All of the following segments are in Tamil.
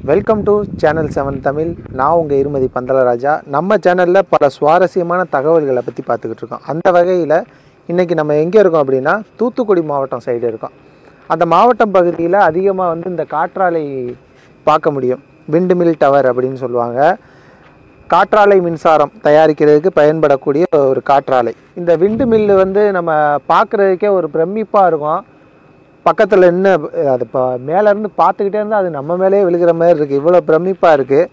welcome to channel seven Tamil நான் உங்கள் இருமதி பந்தலராஜா நம்ம சேனலில் பல சுவாரஸ்யமான தகவல்களை பற்றி பார்த்துக்கிட்டு இருக்கோம் அந்த வகையில் இன்றைக்கி நம்ம எங்கே இருக்கோம் அப்படின்னா தூத்துக்குடி மாவட்டம் சைடு இருக்கோம் அந்த மாவட்டம் பகுதியில் அதிகமாக வந்து இந்த காற்றாலை பார்க்க முடியும் விண்டு மில் டவர் அப்படின்னு சொல்லுவாங்க காற்றாலை மின்சாரம் தயாரிக்கிறதுக்கு பயன்படக்கூடிய ஒரு காற்றாலை இந்த விண்டு மில்லு வந்து நம்ம பார்க்குறதுக்கே ஒரு பிரமிப்பாக இருக்கும் பக்கத்தில் என்ன அது இப்போ மேலேருந்து பார்த்துக்கிட்டே இருந்தால் அது நம்ம மேலே விழுகிற மாதிரி இருக்குது இவ்வளோ பிரமிப்பாக இருக்குது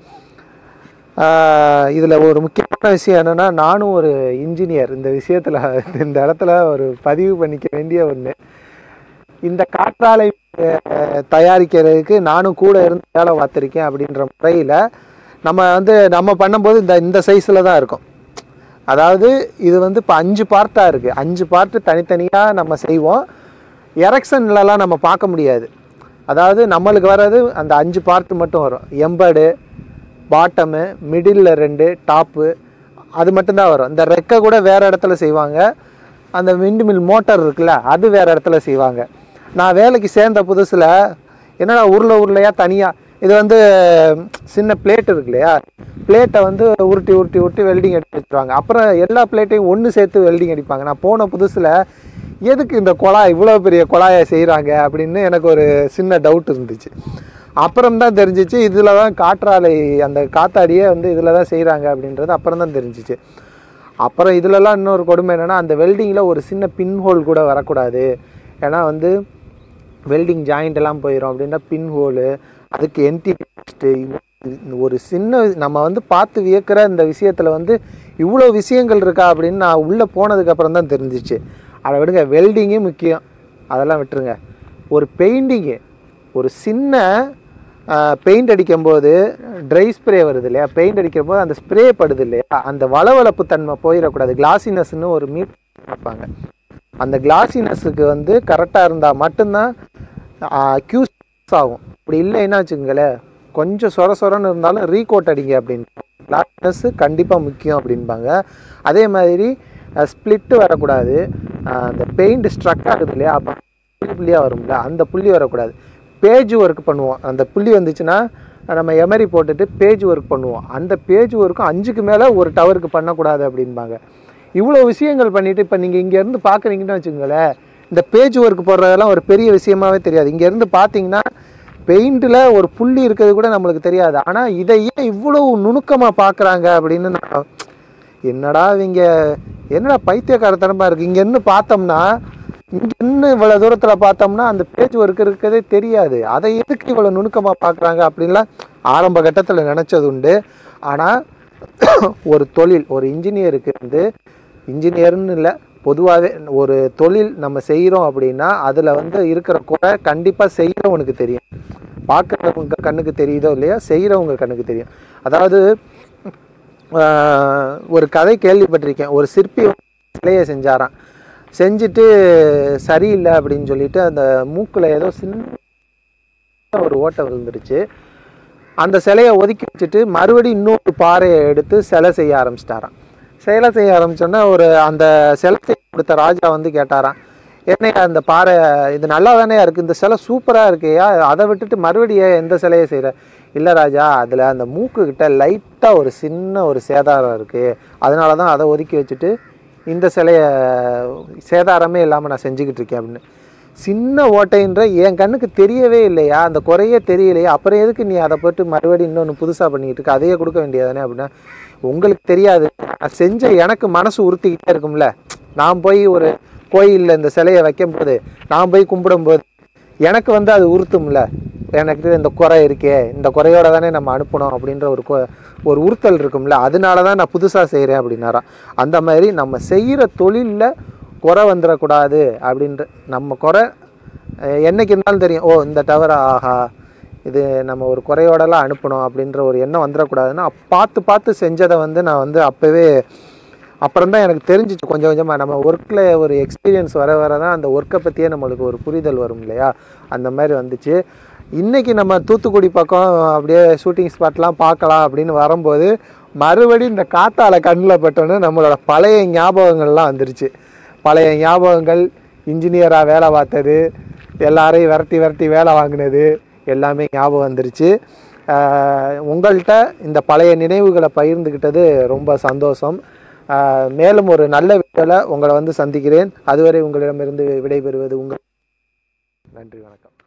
இதில் ஒரு முக்கியமான விஷயம் என்னென்னா நானும் ஒரு இன்ஜினியர் இந்த விஷயத்தில் இந்த இடத்துல ஒரு பதிவு பண்ணிக்க வேண்டிய ஒன்று இந்த காற்றாலை அஹ், தயாரிக்கிறதுக்கு நானும் கூட இருந்து வேலை பார்த்துருக்கேன் அப்படின்ற முறையில் நம்ம வந்து நம்ம பண்ணும்போது இந்த இந்த சைஸில் தான் இருக்கும் அதாவது இது வந்து இப்போ அஞ்சு பார்ட்டாக இருக்குது அஞ்சு பார்ட்டு தனித்தனியாக நம்ம செய்வோம் எரெக்ஷன்லலாம் நம்ம பார்க்க முடியாது அதாவது நம்மளுக்கு வர்றது அந்த அஞ்சு பார்ட்டு மட்டும் வரும் எம்படு பாட்டமு மிடில் ரெண்டு டாப்பு அது மட்டும்தான் வரும் இந்த ரெக்கை கூட வேறு இடத்துல செய்வாங்க அந்த விண்டு மில் மோட்டார் இருக்குல்ல அது வேறு இடத்துல செய்வாங்க நான் வேலைக்கு சேர்ந்த புதுசில் என்னடா உருளை உருளையாக தனியாக இது வந்து ம், சின்ன பிளேட் இருக்கு இல்லையா பிளேட்டை வந்து உருட்டி உருட்டி உருட்டி வெல்டிங் அடிச்சு வச்சுருவாங்க அப்புறம் எல்லா பிளேட்டையும் ஒன்று சேர்த்து வெல்டிங் அடிப்பாங்க நான் போன புதுசில் எதுக்கு இந்த குழாய் இவ்வளோ பெரிய குழாயை செய்கிறாங்க அப்படின்னு எனக்கு ஒரு சின்ன டவுட் இருந்துச்சு அப்புறம் தான் தெரிஞ்சிச்சு இதில் தான் காற்றாலை அந்த காத்தாடியே வந்து இதில் தான் செய்கிறாங்க அப்படின்றது அப்புறம் தான் தெரிஞ்சிச்சு அப்புறம் இதுலலாம் இன்னொரு கொடுமை என்னென்னா அந்த வெல்டிங்கில் ஒரு சின்ன பின் ஹோல் கூட வரக்கூடாது ஏன்னா வந்து வெல்டிங் ஜாயிண்ட் எல்லாம் போயிடும் அப்படின்னா பின் ஹோலு அதுக்கு என்டி ஒரு சின்ன நம்ம வந்து பார்த்து வியக்கிற இந்த விஷயத்தில் வந்து இவ்வளோ விஷயங்கள் இருக்கா அப்படின்னு நான் உள்ளே போனதுக்கப்புறம் தான் தெரிஞ்சிச்சு அதை விடுங்க வெல்டிங்கே முக்கியம் அதெல்லாம் விட்டுருங்க ஒரு பெயிண்டிங்கு ஒரு சின்ன பெயிண்ட் அடிக்கும்போது ட்ரை ஸ்ப்ரே வருது இல்லையா பெயிண்ட் அடிக்கும்போது அந்த ஸ்ப்ரே படுது இல்லையா அந்த வளவளப்பு தன்மை போயிடக்கூடாது கிளாசினஸ்னு ஒரு மீட் பார்ப்பாங்க அந்த கிளாசினஸுக்கு வந்து கரெக்டாக இருந்தால் மட்டும்தான் க்யூஸ் ஆகும் அப்படி இல்லைன்னா வச்சுக்கோங்களேன் கொஞ்சம் சொர சொரன்னு இருந்தாலும் ரீகோட் அடிங்க அப்படின்னு கிளாஸ்னஸ் கண்டிப்பாக முக்கியம் அப்படின்பாங்க அதே மாதிரி ஸ்ப்ளிட்டு வரக்கூடாது அஹ் அந்த பெயிண்ட் ஸ்ட்ரக் ஆகுது இல்லையா அப்போ புள்ளி புள்ளியாக வரும்ல அந்த புள்ளி வரக்கூடாது பேஜ் ஒர்க் பண்ணுவோம் அந்த புள்ளி வந்துச்சுன்னா நம்ம எமரி போட்டுட்டு பேஜ் ஒர்க் பண்ணுவோம் அந்த பேஜ் ஒர்க்கும் அஞ்சுக்கு மேலே ஒரு டவருக்கு பண்ணக்கூடாது அப்படின்பாங்க இவ்வளோ விஷயங்கள் பண்ணிட்டு இப்போ நீங்கள் இங்கேருந்து பார்க்குறீங்கன்னு வச்சுக்கோங்களேன் இந்த பேஜ் ஒர்க் போடுறதெல்லாம் ஒரு பெரிய விஷயமாவே தெரியாது இங்கேருந்து பார்த்தீங்கன்னா பெயிண்டில் ஒரு புள்ளி இருக்கிறது கூட நம்மளுக்கு தெரியாது ஆனால் இதை ஏன் இவ்வளோ நுணுக்கமாக பார்க்குறாங்க அப்படின்னு நான் என்னடா இவங்க என்னடா பைத்தியக்காரத்தனமாக இருக்குது இங்கேருந்து பார்த்தோம்னா இங்கேருந்து இவ்வளோ தூரத்தில் பார்த்தோம்னா அந்த பேஜ் ஒர்க் இருக்கிறதே தெரியாது அதை எதுக்கு இவ்வளோ நுணுக்கமாக பார்க்குறாங்க அப்படின்லாம் ஆரம்ப கட்டத்தில் நினச்சது உண்டு ஆனால் ஒரு தொழில் ஒரு இன்ஜினியருக்கு வந்து இன்ஜினியர்னு இல்லை பொதுவாகவே ஒரு தொழில் நம்ம செய்கிறோம் அப்படின்னா அதில் வந்து இருக்கிற குறை கண்டிப்பாக செய்கிறவனுக்கு தெரியும் பார்க்குறவங்க கண்ணுக்கு தெரியுதோ இல்லையா செய்கிறவங்க கண்ணுக்கு தெரியும் அதாவது ஆஹ், ஒரு கதை கேள்விப்பட்டிருக்கேன் ஒரு சிற்பி சிலையை செஞ்சாராம் செஞ்சுட்டு சரியில்லை அப்படின்னு சொல்லிட்டு அந்த மூக்கில் ஏதோ சின்ன ஒரு ஓட்டை விழுந்துருச்சு அந்த சிலையை ஒதுக்கி வச்சுட்டு மறுபடியும் இன்னொரு பாறையை எடுத்து சிலை செய்ய ஆரம்பிச்சிட்டாராம் சிலை செய்ய ஆரம்பிச்சோன்னா ஒரு அந்த சிலை செய்ய கொடுத்த ராஜா வந்து கேட்டாராம் என்னையா அந்த பாறை இது நல்லா தானே இருக்குது இந்த சிலை சூப்பராக இருக்கையா அதை விட்டுட்டு மறுபடியும் ஏன் எந்த சிலையை செய்கிற இல்லை ராஜா அதில் அந்த மூக்கு கிட்ட லைட்டாக ஒரு சின்ன ஒரு சேதாரம் இருக்குது அதனால தான் அதை ஒதுக்கி வச்சுட்டு இந்த சிலையை சேதாரமே இல்லாமல் நான் செஞ்சுக்கிட்டு இருக்கேன் அப்படின்னு சின்ன ஓட்டைன்ற என் கண்ணுக்கு தெரியவே இல்லையா அந்த குறையே தெரியலையா அப்புறம் எதுக்கு நீ அதை போட்டு மறுபடியும் இன்னொன்று புதுசாக பண்ணிக்கிட்டு இருக்க அதையே கொடுக்க வேண்டியதானே அப்படின்னா உங்களுக்கு தெரியாது நான் செஞ்ச எனக்கு மனசு உறுத்திக்கிட்டே இருக்கும்ல நான் போய் ஒரு கோயிலில் இந்த சிலையை வைக்கும்போது நான் போய் கும்பிடும்போது எனக்கு வந்து அது உறுத்தும்ல எனக்கு இந்த குறை இருக்கே இந்த குறையோட தானே நம்ம அனுப்பணும் அப்படின்ற ஒரு கொ- ஒரு உறுத்தல் இருக்கும்ல அதனால தான் நான் புதுசாக செய்கிறேன் அப்படின்னாராம் அந்த மாதிரி நம்ம செய்கிற தொழிலில் குறை வந்துடக்கூடாது அப்படின்ற நம்ம குறை அஹ், என்னைக்கு இருந்தாலும் தெரியும் ஓ இந்த டவர் ஆஹா இது நம்ம ஒரு குறையோடலாம் அனுப்பணும் அப்படின்ற ஒரு எண்ணம் வந்துடக்கூடாதுன்னா பார்த்து பார்த்து செஞ்சதை வந்து நான் வந்து அப்போவே அப்புறம் தான் எனக்கு தெரிஞ்சிச்சு கொஞ்சம் கொஞ்சமாக நம்ம ஒர்க்கில் ஒரு எக்ஸ்பீரியன்ஸ் வர வர தான் அந்த ஒர்க்கை பற்றியே நம்மளுக்கு ஒரு புரிதல் வரும் இல்லையா அந்த மாதிரி வந்துச்சு இன்றைக்கி நம்ம தூத்துக்குடி பக்கம் அப்படியே ஷூட்டிங் ஸ்பாட்லாம் பார்க்கலாம் அப்படின்னு வரும்போது மறுபடியும் இந்த காத்தால கண்ணில் பட்டோன்னு நம்மளோட பழைய ஞாபகங்கள்லாம் வந்துருச்சு பழைய ஞாபகங்கள் இன்ஜினியராக வேலை பார்த்தது எல்லாரையும் விரட்டி விரட்டி வேலை வாங்கினது எல்லாமே ஞாபகம் வந்துருச்சு ஆஹ் உங்கள்கிட்ட இந்த பழைய நினைவுகளை பகிர்ந்துக்கிட்டது ரொம்ப சந்தோஷம் ஆஹ் மேலும் ஒரு நல்ல வீடியோவில் உங்களை வந்து சந்திக்கிறேன் அதுவரை உங்களிடமிருந்து விடைபெறுவது உங்கள் நன்றி வணக்கம்